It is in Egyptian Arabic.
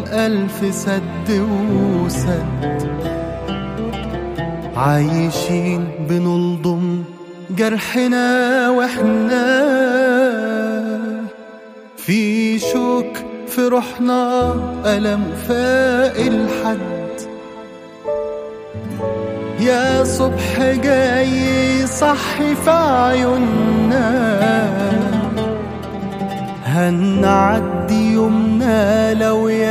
ألف سد وسد عايشين بنلضم جرحنا واحنا في شوك في روحنا ألم فاق الحد يا صبح جاي صحي في عيوننا هنعدي يومنا لو يا